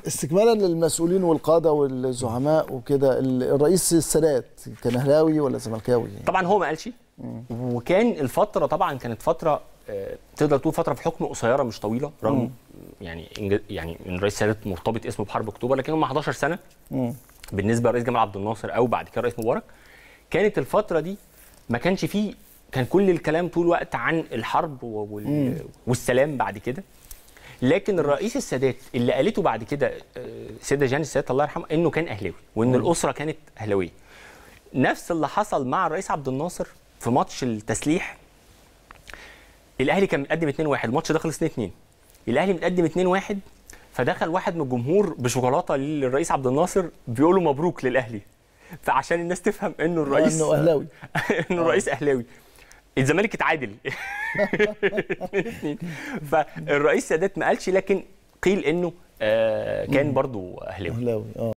استكمالا للمسؤولين والقاده والزعماء وكده ال- الرئيس السادات كان اهلاوي ولا زملكاوي؟ طبعا هو ما قالش وكان الفتره طبعا كانت فتره آه، تقدر تقول فتره في حكم قصيره مش طويله رغم يعني إنج- يعني ان الرئيس السادات مرتبط اسمه بحرب اكتوبر لكن هم 11 سنه بالنسبه للرئيس جمال عبد الناصر او بعد كده الرئيس مبارك كانت الفتره دي ما كانش فيه كان كل الكلام طول الوقت عن الحرب و- وال- والسلام بعد كده لكن الرئيس السادات اللي قالته بعد كده آه، السيده جان السادات الله يرحمها انه كان اهلاوي وان الاسره كانت اهلاويه نفس اللي حصل مع الرئيس عبد الناصر في ماتش التسليح الاهلي كان متقدم 2-1 الماتش ده خلص 2-2 الاهلي متقدم 2-1 فدخل واحد من الجمهور بشوكولاته للرئيس عبد الناصر بيقول له مبروك للاهلي فعشان الناس تفهم انه الرئيس انه اهلاوي انه الرئيس اهلاوي الزمالك اتعادل فالرئيس سادات ما قالش لكن قيل انه آه، كان برضو اهلاوي اهلاوي اه